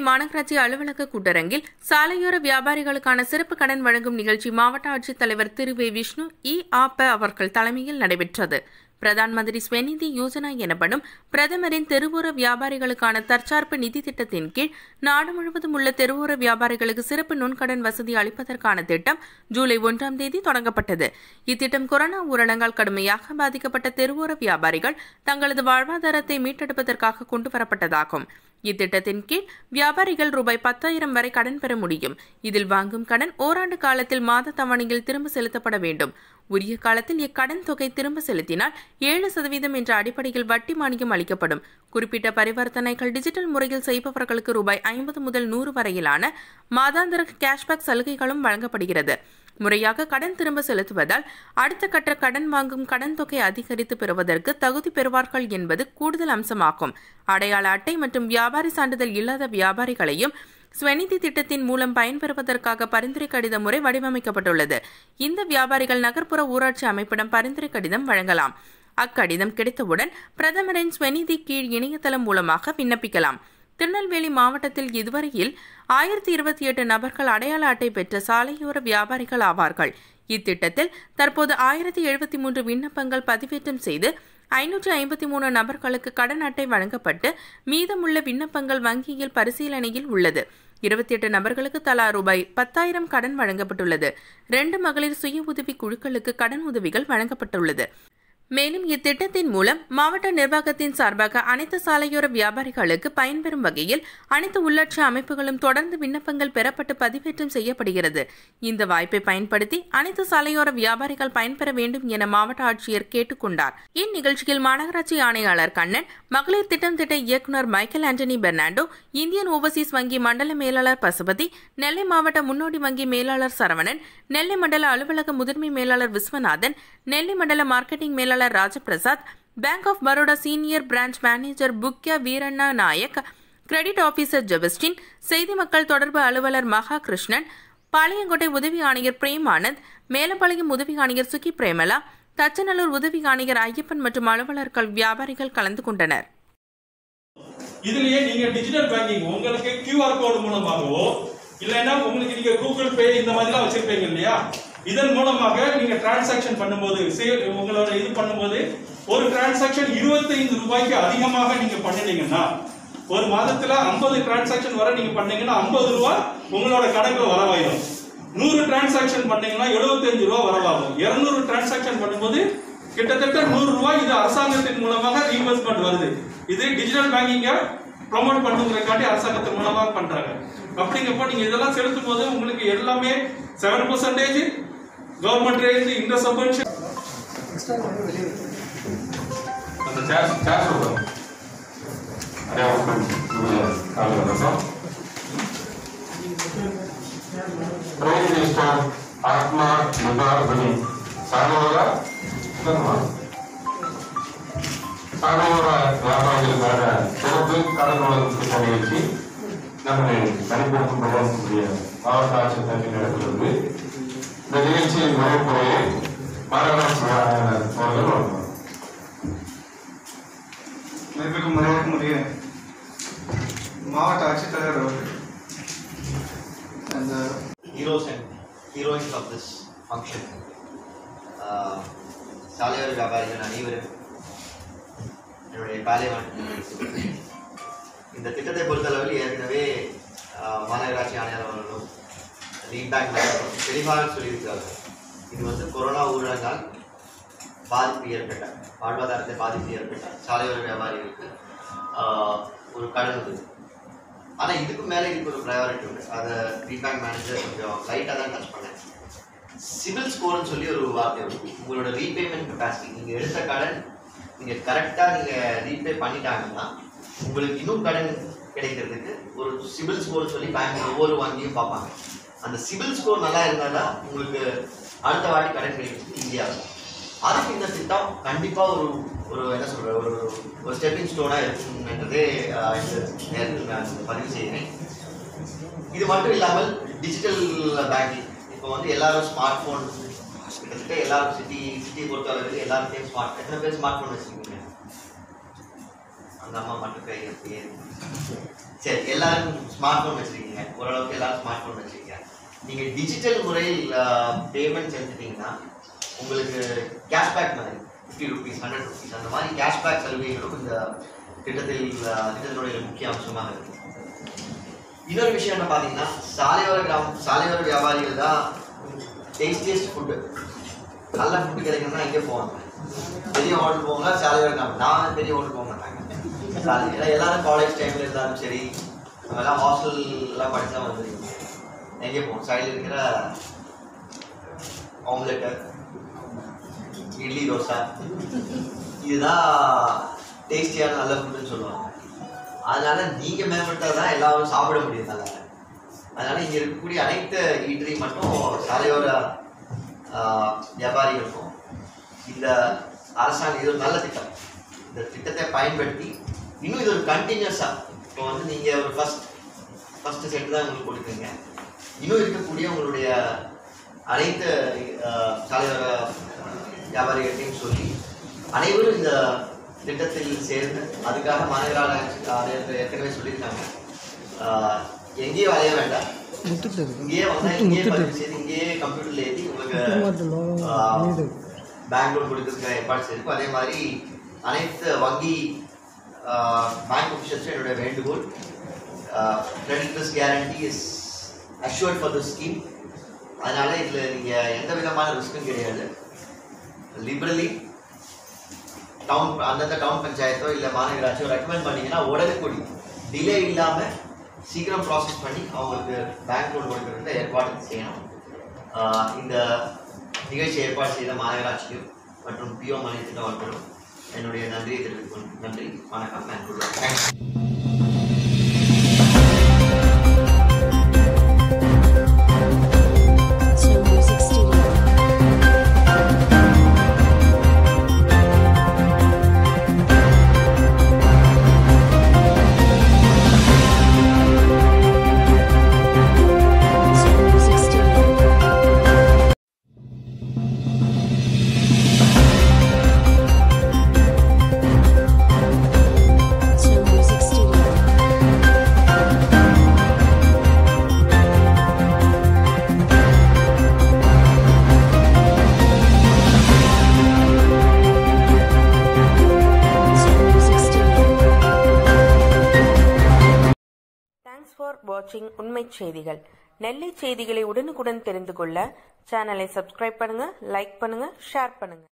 மாநகராட்சி அலுவலக கூட்டரங்கில் சாலையோர வியாபாரிகளுக்கான சிறப்பு கடன் வழங்கும் நிகழ்ச்சி மாவட்ட ஆட்சித்தலைவர் திரு வே விஷ்ணு இ ஆப அவர்கள் தலைமையில் நடைபெற்றது பிரதான் மந்திரி ஸ்வநிதி யோஜனா எனப்படும் பிரதமரின் தெருவோர வியாபாரிகளுக்கான தற்சார்பு நிதி திட்டத்தின் கீழ் நாடு முழுவதும் உள்ள தெருவோர வியாபாரிகளுக்கு சிறப்பு நுண்கடன் வசதி அளிப்பதற்கான திட்டம் ஜூலை ஒன்றாம் தேதி தொடங்கப்பட்டது இத்திட்டம் கொரோனா ஊரடங்கால் கடுமையாக பாதிக்கப்பட்ட தெருவோர வியாபாரிகள் தங்களது வாழ்வாதாரத்தை மீட்டெடுப்பதற்காக கொண்டுவரப்பட்டதாகும் இத்திட்டத்தின் கீழ் வியாபாரிகள் ரூபாய் பத்தாயிரம் வரை கடன் பெற முடியும் இதில் வாங்கும் கடன் ஓராண்டு காலத்தில் மாத தவணையில் திரும்ப செலுத்தப்பட வேண்டும் உரிய காலத்தில் இக்கடன் தொகை திரும்ப செலுத்தினால் ஏழு சதவீதம் என்ற அடிப்படையில் வட்டி மானியம் அளிக்கப்படும் குறிப்பிட்ட பரிவர்த்தனைகள் டிஜிட்டல் முறையில் செய்பவர்களுக்கு ரூபாய் ஐம்பது முதல் நூறு வரையிலான மாதாந்திர கேஷ்பேக் சலுகைகளும் வழங்கப்படுகிறது முறையாக கடன் திரும்ப செலுத்துவதால் அடுத்த கட்ட கடன் வாங்கும் கடன் தொகை அதிகரித்து பெறுவதற்கு தகுதி பெறுவார்கள் என்பது கூடுதல் அம்சமாகும் அடையாள அட்டை மற்றும் வியாபாரி சான்றிதழ் இல்லாத வியாபாரிகளையும் ஸ்வநிதி திட்டத்தின் மூலம் பயன்பெறுவதற்காக பரிந்துரை கடித முறை வடிவமைக்கப்பட்டுள்ளது இந்த வியாபாரிகள் நகர்ப்புற ஊராட்சி அமைப்பிடம் பரிந்துரை கடிதம் வழங்கலாம் அக்கடிதம் கிடைத்தவுடன் பிரதமரின் ஸ்வநிதி கீழ் இணையதளம் மூலமாக விண்ணப்பிக்கலாம் திருநெல்வேலி மாவட்டத்தில் இதுவரையில் ஆயிரத்தி இருபத்தி எட்டு நபர்கள் அடையாள அட்டை பெற்ற சாலையோர வியாபாரிகள் ஆவார்கள் இத்திட்டத்தில் தற்போது ஆயிரத்தி எழுபத்தி மூன்று விண்ணப்பங்கள் பதிவேற்றம் செய்து ஐநூற்று ஐம்பத்தி மூணு நபர்களுக்கு கடன் அட்டை வழங்கப்பட்டு மீதமுள்ள விண்ணப்பங்கள் வங்கியில் பரிசீலனையில் உள்ளது இருபத்தி எட்டு நபர்களுக்கு தலா ரூபாய் பத்தாயிரம் கடன் வழங்கப்பட்டுள்ளது ரெண்டு மகளிர் சுய உதவி குழுக்களுக்கு கடன் உதவிகள் வழங்கப்பட்டுள்ளது மேலும் இத்திட்டத்தின் மூலம் மாவட்ட நிர்வாகத்தின் சார்பாக அனைத்து சாலையோர வியாபாரிகளுக்கு பயன்பெறும் வகையில் அனைத்து உள்ளாட்சி அமைப்புகளும் தொடர்ந்து விண்ணப்பங்கள் பெறப்பட்டு பதிவேற்றம் செய்யப்படுகிறது இந்த வாய்ப்பை பயன்படுத்தி அனைத்து சாலையோர வியாபாரிகள் பயன்பெற வேண்டும் என மாவட்ட ஆட்சியர் கேட்டுக்கொண்டார் இந்நிகழ்ச்சியில் மாநகராட்சி ஆணையாளர் கண்ணன் மகளிர் திட்டம் திட்ட இயக்குநர் Michael Antony Fernando Indian overseas வங்கி மண்டல மேலாளர் பசுபதி நெல்லை மாவட்ட முன்னோடி வங்கி மேலாளர் சரவணன் நெல்லை மண்டல அலுவலக முதன்மை மேலாளர் விஸ்வநாதன் நெல்லை மண்டல மார்க்கெட்டிங் மேலாளர் Rajaprasad bank of Baroda senior branch manager Bukya Veeranna Nayak credit officer Jebastin செய்தி மக்கள் தொடர்பு அலுவலர் மகா கிருஷ்ணன் பாளையங்கோட்டை உதவி ஆணையர் பிரேம் ஆனந்த் மேலப்பாளையம் உதவி ஆணையர் சுகி பிரேமலா தச்சநல்லூர் உதவி ஆணையர் ஐயப்பன் மற்றும் அலுவலர்கள் வியாபாரிகள் கலந்து கொண்டனர் இதுலயே நீங்க டிஜிட்டல் பேங்கிங் உங்களுக்கு கியூஆர் கோடு மூலமாகவோ இல்லைன்னா உங்களுக்கு நீங்க கூகுள் பே இந்த மாதிரிலாம் வச்சிருப்பீங்க இல்லையா இதன் மூலமாக நீங்க டிரான்சாக்ஷன் பண்ணும்போது sale- உங்களோட இது பண்ணும்போது ஒரு டிரான்சாக்ஷன் 25 ரூபாய்க்கு அதிகமாக நீங்க பண்ணினீங்கன்னா ஒரு மாதத்துல 50 டிரான்சாக்ஷன் வர நீங்க பண்ணீங்கன்னா 50 ரூபாய் உங்களோட கணக்குல வரவாயிடும் நூறு டிரான்சாக்ஷன் பண்ணீங்கன்னா 75 ரூபாய் வரவாகும் 200 டிரான்சாக்ஷன் பண்ணும்போது கிட்டத்தட்ட நூறு ரூபாய் இது அரசாங்கத்தின் மூலமாக ரீஇன்வெஸ்ட்மெண்ட் வருது இது டிஜிட்டல் பேங்கிங்க ப்ரோமோட் பண்ணுங்கிறக்காண்டி அரசாங்கத்தின் மூலமாக பண்றாங்க அப்படிங்கப்போ நீங்க இதெல்லாம் செலுத்தும் போது உங்களுக்கு எல்லாமே செவன் பர்சன்டேஜ் கவர்மெண்ட் ரேஞ்ச் இந்த சப்வென்ஷன் அந்த சேர் சேர் சொல்றோம் அதே ஓப்பன் கால் வரட்டும் பிரைம் மினிஸ்டர் ஆத்மா நிர்வாக பணி சாகோர சாகோர வியாபாரிகளுக்கான சிறப்பு கடன் வழங்கும் திட்ட நிகழ்ச்சி நம்மை தனிப்படுத்தும் பிரதேசக்கூடிய மாவட்ட ஆட்சியர் தலைமையில் நடக்கிறது இந்த நிகழ்ச்சியின் முறைப்புறையை மாநகராட்சி ஆணையர் அவர்கள் வழங்குவார் மதிப்பிற்கும் மரியாதைக்குரிய மாவட்ட ஆட்சித்தலைவர் அவர்கள் அந்த heroes and heroines of this function. Uh, சாலையோர வியாபாரிகள் அனைவரும் என்னுடைய காலை வணக்கம் இந்த திட்டத்தை பொறுத்தளவில் ஏற்கனவே ஆஹ், மாநகராட்சி ஆணையர் அவர்களும் லீட் பேங்க் மேனேஜரும் தெளிவாக சொல்லியிருக்கிறார்கள் இது வந்து கொரோனா ஊரடங்கால் பாதிப்பு ஏற்பட்ட வாழ்வாதாரத்தை பாதிப்பு ஏற்பட்ட சாலையோர வியாபாரிகளுக்கு ஆஹ், ஒரு கடன் உதவி ஆனா இதுக்கு மேல இதுக்கு ஒரு ப்ரையாரிட்டி உண்டு அதை ஃபீட்பேக் மேனேஜர் கொஞ்சம் லைட்டாக தான் டச் பண்ணேன் சிவில் ஸ்கோர்னு சொல்லி ஒரு வார்த்தை உண்டு உங்களோட ரீபேமெண்ட் கெப்பாசிட்டி நீங்க எடுத்த கடன் நீங்க கரெக்டா நீங்க ரீபே பண்ணிட்டாங்கன்னா உங்களுக்கு இன்னும் கடன் கிடைக்கிறதுக்கு ஒரு சிவில் ஸ்கோர் சொல்லி பேங்க் ஒவ்வொரு வங்கியும் பார்ப்பாங்க அந்த சிவில் ஸ்கோர் நல்லா இருந்தால் தான் உங்களுக்கு அடுத்த வாட்டி கடன் கிடைக்கிறதுக்கு ஈஸியாக இருக்கும் அதுக்கு இந்த திட்டம் கண்டிப்பா ஒரு ஒரு என்ன சொல்ற ஒரு ஒரு ஸ்டெப்பிங் ஸ்டோனா இருக்குன்றதே ஆஹ், இந்த நேரத்தில் நான் பதிவு செய்கிறேன் இது மட்டும் இல்லாமல் டிஜிட்டல் பேங்கிங் இப்போ வந்து எல்லாரும் ஸ்மார்ட் ஃபோன் கிட்டத்தட்ட எல்லாரும் சிட்டி சிட்டியை பொறுத்தளவுக்கு எல்லாருக்கையும் ஸ்மார்ட் எத்தனை பேர் ஸ்மார்ட் ஃபோன் வச்சுருக்கீங்க அந்த அம்மா மட்டும் கை அப்படியே இருக்கு. சரி எல்லாரும் ஸ்மார்ட் ஃபோன் வச்சிருக்கீங்க ஓரளவுக்கு எல்லாரும் ஸ்மார்ட் ஃபோன் வச்சிருக்கீங்க நீங்க டிஜிட்டல் முறையில் பேமெண்ட் செலுத்திட்டீங்கன்னா உங்களுக்கு கேஷ்பேக் மாதிரி ஃபிஃப்டி ருபீஸ் ஹண்ட்ரட் ருபீஸ் அந்த மாதிரி கேஷ்பேக் சலுகைகளும் இந்த திட்டத்தில் அஹ், திட்டத்தினுடைய முக்கிய அம்சமாக இருக்கு இன்னொரு விஷயம் என்ன பார்த்தீங்கன்னா சாலையோர கிராம சாலையோர வியாபாரிகள் தான் டேஸ்டியஸ்ட் ஃபுட்டு நல்ல ஃபுட்டு கிடைக்கணும்னா எங்கே போவாங்க பெரிய ஹோட்டல் போவாங்க சாலையோர கிராமம் நான் வந்து பெரிய ஹோட்டல் போக மாட்டாங்க சாலை ஏன்னா எல்லாரும் காலேஜ் டைம்ல இருந்தாலும் சரி நம்ம எல்லாம் ஹாஸ்டல்லாம் படிச்சு தான் வந்துருக்கோம் எங்கே போவோம் சைடில் இருக்கிற ஆம்லெட்டு இட்லி தோசை இதுதான் டேஸ்டியான நல்ல ஃபுட்டுன்னு சொல்லுவாங்க அதனால நீங்க மேம்பட்டால் தான் எல்லாரும் சாப்பிட முடியும் நல்லா அதனால இங்க இருக்கக்கூடிய அனைத்து ஈட்டரி மட்டும் சாலையோர ஆஹ், வியாபாரிகளுக்கும் இந்த அரசாங்கம் இது ஒரு நல்ல திட்டம் இந்த திட்டத்தை பயன்படுத்தி இன்னும் இது ஒரு கண்டினியூஸா இப்போ வந்து நீங்க ஒரு ஃபர்ஸ்ட் ஃபர்ஸ்ட் செட் தான் உங்களுக்கு கொடுக்குறீங்க இன்னும் இருக்கக்கூடிய உங்களுடைய அனைத்து ஆஹ், சாலையோர வியாபாரிகள்டையும் சொல்லி அனைவரும் இந்த திட்டத்தில் சேர்ந்து அதுக்காக மாநகராட்சி ஆணையர்கள் ஏற்கனவே சொல்லியிருக்காங்க ஆஹ், எங்கேயும் அலைய வேண்டாம் இங்கேயே வந்தா இங்கேயே பதிவு செய்து இங்கேயே கம்ப்யூட்டர்ல ஏற்றி உங்களுக்கு ஆஹ், பேங்க் லோன் கொடுக்கறதுக்கு ஏற்பாடு செய்திருக்கும் அதே மாதிரி அனைத்து வங்கி பேங்க் ஆஃபீஸர்ஸும் என்னுடைய வேண்டுகோள் credit risk guarantee is assured for the scheme அதனால இதுல நீங்க எந்த விதமான ரிஸ்க்கும் கிடையாது லிபரலி டவுன் அந்தந்த டவுன் பஞ்சாயத்தோ இல்லை மாநகராட்சியோ ரெக்கமெண்ட் பண்ணீங்கன்னா உடனுக்குடி டிலே இல்லாம சீக்கிரம் ப்ராசஸ் பண்ணி அவங்களுக்கு பேங்க் லோன் கொடுக்கறதுக்கு ஏற்பாடு செய்யணும் ஆஹ் இந்த நிகழ்ச்சி ஏற்பாடு செய்த மாநகராட்சிக்கும் மற்றும் பிஓ மணி திட்டவர்களும் என்னுடைய நன்றியை தெரிவித்துக் நன்றி வணக்கம் and good luck. Thank you. Slow Music Studio. Slow Music Studio. Slow Music Studio. Slow Music Studio. Thanks for வாட்சிங் உண்மை செய்திகள் நெல்லை செய்திகளை உடனுக்குடன் தெரிந்து கொள்ள சேனலை சப்ஸ்கிரைப் பண்ணுங்க லைக் பண்ணுங்க ஷேர் பண்ணுங்க